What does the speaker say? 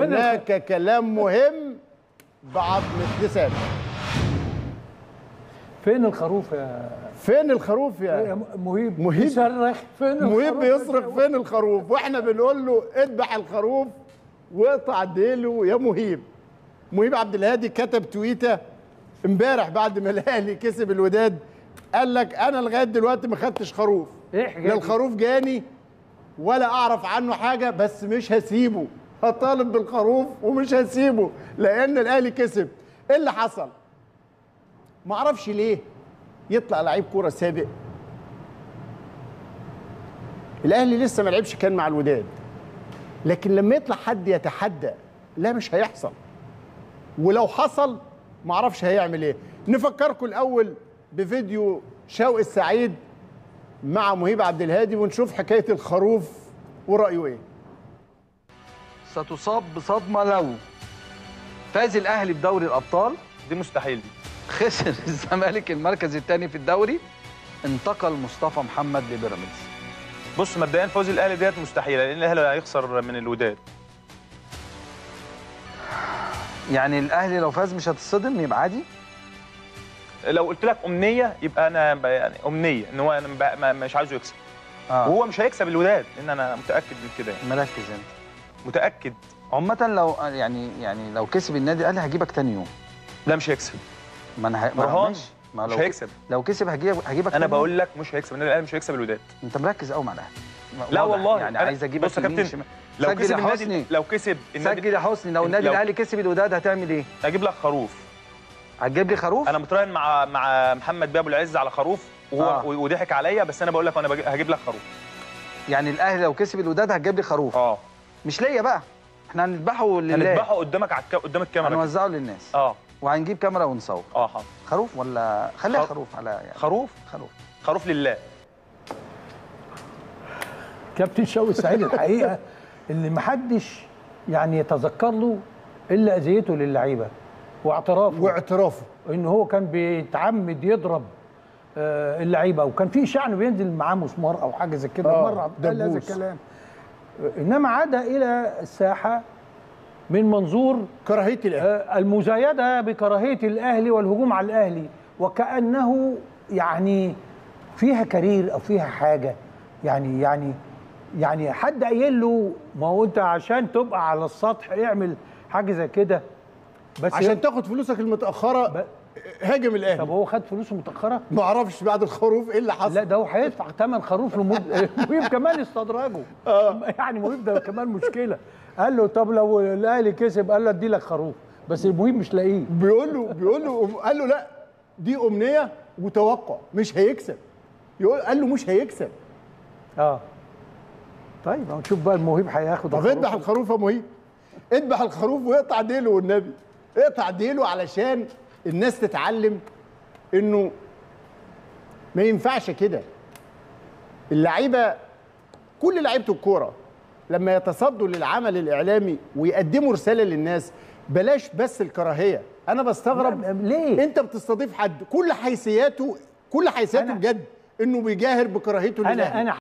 هناك كلام مهم بعضم لسان فين الخروف يا فين الخروف يا يا مهيب مهيب؟ يصرخ فين مهيب الخروف؟ بيصرخ فين الخروف واحنا بنقول له اذبح الخروف واقطع ديله يا مهيب مهيب عبد الهادي كتب تويته امبارح بعد ما الاهلي كسب الوداد قال لك انا لغايه دلوقتي ما خدتش خروف ايه لا حكايه الخروف جاني ولا اعرف عنه حاجه بس مش هسيبه هطالب بالخروف ومش هسيبه لان الاهلي كسب ايه اللي حصل ما اعرفش ليه يطلع لعيب كوره سابق الاهلي لسه ما لعبش كان مع الوداد لكن لما يطلع حد يتحدى لا مش هيحصل ولو حصل ما اعرفش هيعمل ايه نفكركم الاول بفيديو شوقي السعيد مع مهيب عبد الهادي ونشوف حكايه الخروف ورايه ايه ستصاب بصدمه لو فاز الاهلي بدوري الابطال دي مستحيل دي خسر الزمالك المركز الثاني في الدوري انتقل مصطفى محمد لبيراميدز بص مبدئيا فوز الاهلي ديت مستحيله لان الاهلي هيخسر من الوداد يعني الاهلي لو فاز مش هتصدم يبقى عادي لو قلت لك امنيه يبقى انا ب- يعني امنيه ان هو انا ب- ما- مش عايزه يكسب اه وهو مش هيكسب الوداد لان انا متاكد من كده يعني مركز انت متاكد عامة لو يعني يعني لو كسب النادي الاهلي هجيبك تاني يوم لا مش هيكسب ما انا ه- ما برهان ماشي. ما مش لو هيكسب لو كسب هجيب هجيبك انا تاني بقول لك مش هيكسب النادي الاهلي مش هيكسب الوداد يوم. انت مركز قوي مع الاهلي لا واضح. والله يعني أنا- عايز اجيبك بص يا يمين كابتن شمال. لو سجل كسب يا النادي حسني. لو كسب النادي سجل يا حسني لو النادي لو- الاهلي كسب الوداد هتعمل ايه؟ هجيب لك خروف هتجيب لي خروف؟ انا متراهن مع مع محمد بيه ابو العز على خروف وهو آه. وضحك عليا بس انا بقول لك انا بجي- هجيب لك خروف يعني الاهلي لو كسب الوداد هتجيب لي خروف اه مش ليا بقى احنا هنذبحه لله هنذبحه قدامك على الك... قدام الكاميرا كده. هنوزعه للناس اه وهنجيب كاميرا ونصور اه حاضر خروف ولا خليها خر- خروف على يعني خروف خروف خروف لله كابتن شوقي السعيد الحقيقه اللي محدش يعني يتذكر له الا اذيته للعيبه واعترافه واعترافه ان هو كان بيتعمد يضرب آه، اللعيبه وكان في شعن بينزل معاه مسمار او حاجه زي كده آه، مره قال هذا دبوس. الكلام آه، انما عاد الى الساحه من منظور كراهيه الاهلي آه، المزايده بكراهيه الاهلي والهجوم على الاهلي وكانه يعني فيها كارير او فيها حاجه يعني يعني يعني حد قايل له ما هو انت عشان تبقى على السطح اعمل حاجه زي كده بس عشان تاخد فلوسك المتاخره ب- هاجم طب الاهلي هو خد فلوسه متاخره ما اعرفش بعد الخروف ايه اللي حصل لا ده هو هيدفع ثمن خروف لمهيب مهيب كمان استدرجه يعني مهيب ده كمان مشكله قال له طب لو الاهلي كسب قال له ادي لك خروف بس المهيب مش لاقيه بيقول له بيقول له قال له لا دي امنيه وتوقع مش هيكسب يقول قال له مش هيكسب اه طيب هنشوف بقى المهيب هياخد طب الخروف. اذبح الخروف يا مهيب اذبح الخروف واقطع ديله والنبي اقطع ديله علشان الناس تتعلم انه ما ينفعش كده اللعيبه كل لعيبه الكوره لما يتصدوا للعمل الاعلامي ويقدموا رساله للناس بلاش بس الكراهيه انا بستغرب لا، ليه؟ انت بتستضيف حد كل حيثياته كل حيثياته أنا- بجد انه بيجاهر بكراهيته للاهلي انا انا